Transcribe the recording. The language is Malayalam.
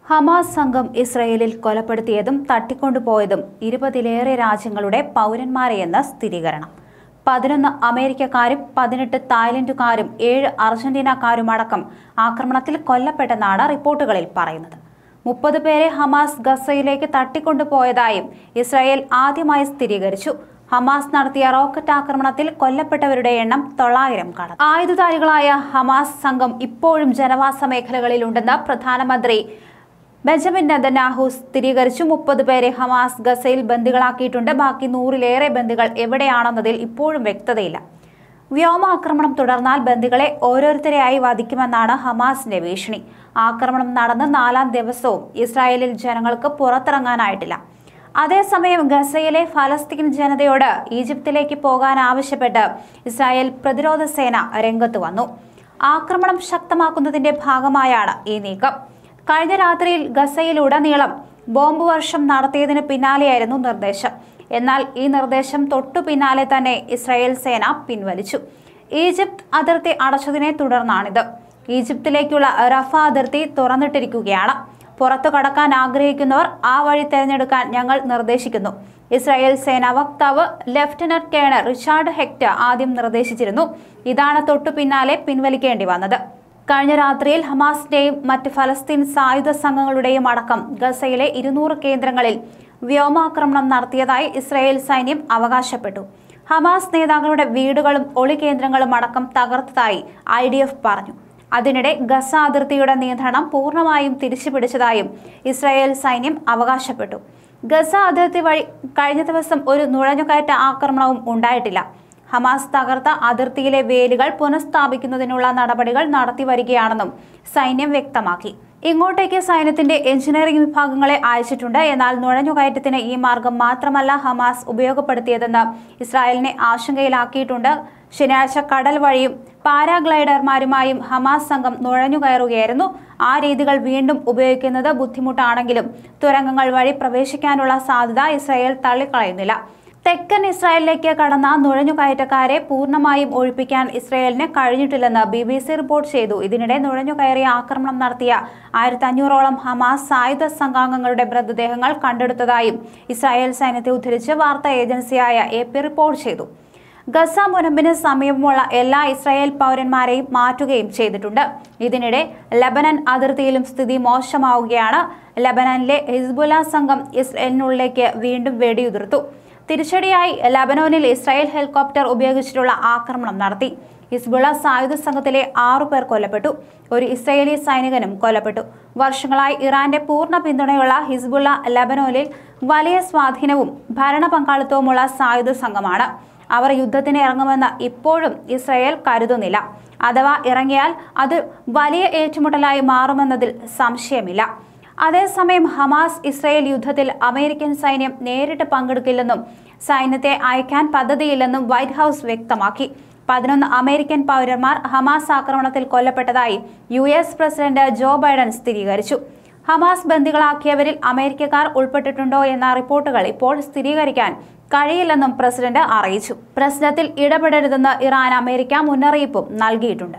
ഹമാസ് സംഘം ഇസ്രയേലിൽ കൊലപ്പെടുത്തിയതും തട്ടിക്കൊണ്ടുപോയതും ഇരുപതിലേറെ രാജ്യങ്ങളുടെ പൗരന്മാരെയെന്ന് സ്ഥിരീകരണം പതിനൊന്ന് അമേരിക്കക്കാരും പതിനെട്ട് തായ്ലൻഡുകാരും ഏഴ് അർജന്റീനക്കാരും അടക്കം ആക്രമണത്തിൽ കൊല്ലപ്പെട്ടെന്നാണ് റിപ്പോർട്ടുകളിൽ പറയുന്നത് മുപ്പത് പേരെ ഹമാസ് ഗസയിലേക്ക് തട്ടിക്കൊണ്ടുപോയതായും ഇസ്രായേൽ ആദ്യമായി സ്ഥിരീകരിച്ചു ഹമാസ് നടത്തിയ റോക്കറ്റ് ആക്രമണത്തിൽ കൊല്ലപ്പെട്ടവരുടെ എണ്ണം തൊള്ളായിരം കടന്നു ആയുധധാരികളായ ഹമാസ് സംഘം ഇപ്പോഴും ജനവാസ മേഖലകളിലുണ്ടെന്ന് പ്രധാനമന്ത്രി ബെഞ്ചമിൻ നെതന്യാഹു സ്ഥിരീകരിച്ചു മുപ്പത് പേരെ ഹമാസ് ഗസയിൽ ബന്ദികളാക്കിയിട്ടുണ്ട് ബാക്കി നൂറിലേറെ ബന്ദികൾ എവിടെയാണെന്നതിൽ ഇപ്പോഴും വ്യക്തതയില്ല വ്യോമാക്രമണം തുടർന്നാൽ ബന്ദികളെ ഓരോരുത്തരെയായി വധിക്കുമെന്നാണ് ഹമാസിന്റെ ഭീഷണി ആക്രമണം നടന്ന് നാലാം ദിവസവും ഇസ്രായേലിൽ ജനങ്ങൾക്ക് പുറത്തിറങ്ങാനായിട്ടില്ല അതേസമയം ഗസയിലെ ഫലസ്തീൻ ജനതയോട് ഈജിപ്തിലേക്ക് പോകാൻ ആവശ്യപ്പെട്ട് ഇസ്രായേൽ പ്രതിരോധ സേന രംഗത്ത് വന്നു ആക്രമണം ശക്തമാക്കുന്നതിന്റെ ഭാഗമായാണ് ഈ നീക്കം കഴിഞ്ഞ രാത്രിയിൽ ഗസയിലുടനീളം ബോംബ് വർഷം നടത്തിയതിന് പിന്നാലെയായിരുന്നു നിർദ്ദേശം എന്നാൽ ഈ നിർദ്ദേശം തൊട്ടു പിന്നാലെ തന്നെ ഇസ്രായേൽ സേന പിൻവലിച്ചു ഈജിപ്ത് അതിർത്തി അടച്ചതിനെ തുടർന്നാണിത് ഈജിപ്തിലേക്കുള്ള റഫ അതിർത്തി തുറന്നിട്ടിരിക്കുകയാണ് പുറത്തു കടക്കാൻ ആഗ്രഹിക്കുന്നവർ ആ വഴി തിരഞ്ഞെടുക്കാൻ ഞങ്ങൾ നിർദ്ദേശിക്കുന്നു ഇസ്രായേൽ സേനാ വക്താവ് ലഫ്റ്റനന്റ് കേണൽ റിച്ചാർഡ് ഹെക്ടർ ആദ്യം നിർദ്ദേശിച്ചിരുന്നു ഇതാണ് തൊട്ടു പിന്നാലെ പിൻവലിക്കേണ്ടി വന്നത് കഴിഞ്ഞ രാത്രിയിൽ ഹമാസിന്റെയും മറ്റ് ഫലസ്തീൻ സായുധ സംഘങ്ങളുടെയും അടക്കം ഗസയിലെ ഇരുന്നൂറ് കേന്ദ്രങ്ങളിൽ വ്യോമാക്രമണം നടത്തിയതായി ഇസ്രായേൽ സൈന്യം അവകാശപ്പെട്ടു ഹമാസ് നേതാക്കളുടെ വീടുകളും ഒളി കേന്ദ്രങ്ങളും അടക്കം തകർത്തതായി ഐ പറഞ്ഞു അതിനിടെ ഗസ അതിർത്തിയുടെ നിയന്ത്രണം പൂർണ്ണമായും തിരിച്ചുപിടിച്ചതായും ഇസ്രായേൽ സൈന്യം അവകാശപ്പെട്ടു ഗസ അതിർത്തി വഴി കഴിഞ്ഞ ദിവസം ഒരു നുഴഞ്ഞുകയറ്റ ആക്രമണവും ഉണ്ടായിട്ടില്ല ഹമാസ് തകർത്ത അതിർത്തിയിലെ വേലികൾ പുനഃസ്ഥാപിക്കുന്നതിനുള്ള നടപടികൾ നടത്തി വരികയാണെന്നും സൈന്യം വ്യക്തമാക്കി ഇങ്ങോട്ടേക്ക് സൈന്യത്തിന്റെ എഞ്ചിനീയറിംഗ് വിഭാഗങ്ങളെ അയച്ചിട്ടുണ്ട് എന്നാൽ നുഴഞ്ഞുകയറ്റത്തിന് ഈ മാർഗം മാത്രമല്ല ഹമാസ് ഉപയോഗപ്പെടുത്തിയതെന്ന് ഇസ്രായേലിനെ ആശങ്കയിലാക്കിയിട്ടുണ്ട് ശനിയാഴ്ച കടൽ വഴിയും പാരാഗ്ലൈഡർമാരുമായും ഹമാസ് സംഘം നുഴഞ്ഞുകയറുകയായിരുന്നു ആ രീതികൾ വീണ്ടും ഉപയോഗിക്കുന്നത് ബുദ്ധിമുട്ടാണെങ്കിലും തുരങ്കങ്ങൾ വഴി പ്രവേശിക്കാനുള്ള സാധ്യത ഇസ്രായേൽ തള്ളിക്കളയുന്നില്ല തെക്കൻ ഇസ്രായേലിലേക്ക് കടന്ന നുഴഞ്ഞുകയറ്റക്കാരെ പൂർണ്ണമായും ഒഴിപ്പിക്കാൻ ഇസ്രായേലിന് കഴിഞ്ഞിട്ടില്ലെന്ന് ബി ബി സി റിപ്പോർട്ട് ചെയ്തു ഇതിനിടെ നുഴഞ്ഞുകയറിയ ആക്രമണം നടത്തിയ ആയിരത്തി അഞ്ഞൂറോളം ഹമാസ് സായുധ സംഘാംഗങ്ങളുടെ മൃതദേഹങ്ങൾ കണ്ടെടുത്തതായും ഇസ്രായേൽ സൈന്യത്തെ ഉദ്ധരിച്ച് വാർത്താ ഏജൻസിയായ എ പി റിപ്പോർട്ട് ചെയ്തു ഗസ മുനമ്പിന് സമീപമുള്ള എല്ലാ ഇസ്രായേൽ പൗരന്മാരെയും മാറ്റുകയും ചെയ്തിട്ടുണ്ട് ഇതിനിടെ ലബനൻ അതിർത്തിയിലും സ്ഥിതി മോശമാവുകയാണ് ലബനനിലെ ഹിസ്ബുല സംഘം ഇസ്രായേലിനുള്ളിലേക്ക് വീണ്ടും വെടിയുതിർത്തു തിരിച്ചടിയായി ലബനോനിൽ ഇസ്രായേൽ ഹെലികോപ്റ്റർ ഉപയോഗിച്ചിട്ടുള്ള ആക്രമണം നടത്തി ഹിസ്ബുള്ള സായുധ സംഘത്തിലെ ആറു പേർ കൊല്ലപ്പെട്ടു ഒരു ഇസ്രായേലി സൈനികനും കൊല്ലപ്പെട്ടു വർഷങ്ങളായി ഇറാന്റെ പൂർണ്ണ പിന്തുണയുള്ള ഹിസ്ബുള്ള ലബനോനിൽ വലിയ സ്വാധീനവും ഭരണ പങ്കാളിത്തവുമുള്ള സായുധ സംഘമാണ് അവർ യുദ്ധത്തിന് ഇറങ്ങുമെന്ന് ഇപ്പോഴും ഇസ്രായേൽ കരുതുന്നില്ല അഥവാ ഇറങ്ങിയാൽ അത് വലിയ ഏറ്റുമുട്ടലായി മാറുമെന്നതിൽ സംശയമില്ല അതേസമയം ഹമാസ് ഇസ്രായേൽ യുദ്ധത്തിൽ അമേരിക്കൻ സൈന്യം നേരിട്ട് പങ്കെടുക്കില്ലെന്നും സൈന്യത്തെ അയക്കാൻ പദ്ധതിയില്ലെന്നും വൈറ്റ് ഹൗസ് വ്യക്തമാക്കി പതിനൊന്ന് അമേരിക്കൻ പൗരന്മാർ ഹമാസ് ആക്രമണത്തിൽ കൊല്ലപ്പെട്ടതായി U S president Joe Biden സ്ഥിരീകരിച്ചു ഹമാസ് ബന്ദികളാക്കിയവരിൽ അമേരിക്കക്കാർ ഉൾപ്പെട്ടിട്ടുണ്ടോ എന്ന റിപ്പോർട്ടുകൾ ഇപ്പോൾ സ്ഥിരീകരിക്കാൻ കഴിയില്ലെന്നും പ്രസിഡന്റ് അറിയിച്ചു പ്രശ്നത്തിൽ ഇടപെടരുതെന്ന് ഇറാൻ അമേരിക്ക മുന്നറിയിപ്പും നൽകിയിട്ടുണ്ട്